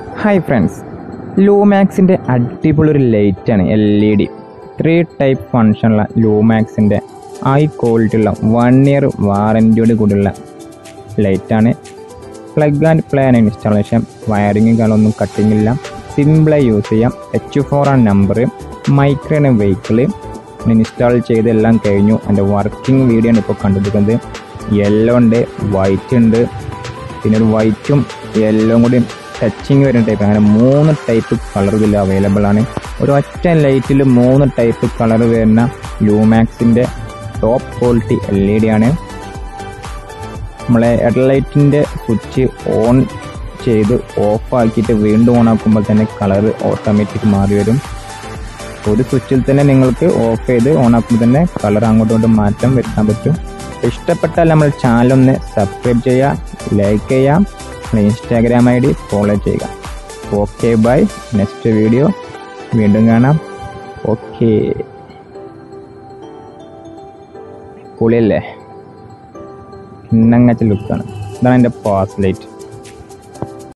hi friends ലൂമാക്സിൻ്റെ അടിപൊളി ഒരു ലൈറ്റാണ് L E D three type ഫങ്ഷനുള്ള ലൂമാക്സിൻ്റെ ഹൈ ക്വാളിറ്റിയുള്ള വൺ ഇയർ വാറൻറ്റിയോട് കൂടിയുള്ള ലൈറ്റാണ് പ്ലഗ് ആൻഡ് പ്ലേ ആണ് ഇൻസ്റ്റാളേഷൻ വയറിങ്ങുകളൊന്നും കട്ടിംഗ് ഇല്ല സിമ്പിളായി യൂസ് ചെയ്യാം എച്ച് ഫോർ ആണ് നമ്പർ മൈക്രോണ് വെഹിക്കിൾ ഇൻസ്റ്റാൾ ചെയ്തെല്ലാം കഴിഞ്ഞു എൻ്റെ വർക്കിംഗ് വീഡിയോ ആണ് ഇപ്പോൾ കണ്ടുപിടിക്കുന്നത് യെല്ലോ ഉണ്ട് വൈറ്റ് ഉണ്ട് പിന്നെ ഒരു വൈറ്റും യെല്ലോയും കൂടി ടച്ചിങ് വരുന്ന ടൈപ്പ് അങ്ങനെ മൂന്ന് ടൈപ്പ് കളർ ഇതിൽ അവൈലബിൾ ആണ് ഒരു ഒറ്റ ലൈറ്റിൽ മൂന്ന് ടൈപ്പ് കളർ വരുന്ന ലൂമാക്സിൻ്റെ top quality L E D ആണ് നമ്മളെ ഹെഡ്ലൈറ്റിൻ്റെ സ്വിച്ച് ഓൺ ചെയ്ത് ഓഫ് ആക്കിയിട്ട് വീണ്ടും ഓൺ ആക്കുമ്പോൾ തന്നെ കളർ ഓട്ടോമാറ്റിക് മാറി വരും ഒരു സ്വിച്ചിൽ തന്നെ നിങ്ങൾക്ക് ഓഫ് ചെയ്ത് ഓൺ ആക്കുമ്പോൾ തന്നെ കളർ അങ്ങോട്ടും ഇങ്ങോട്ടും മാറ്റം വരുത്താൻ പറ്റും ഇഷ്ടപ്പെട്ടാൽ നമ്മൾ ചാനൽ ഒന്ന് സബ്സ്ക്രൈബ് ചെയ്യുക ലൈക്ക് ചെയ്യാം ഇൻസ്റ്റാഗ്രാം ഐ ഡി ഫോളോ ചെയ്യുക ഓക്കെ ബൈ നെക്സ്റ്റ് വീഡിയോ വീണ്ടും കാണാം ഓക്കെ പൊളിയല്ലേ ഇന്നങ്ങച്ച ലുക്കാണ് ഇതാണ് എൻ്റെ പാസ് ലൈറ്റ്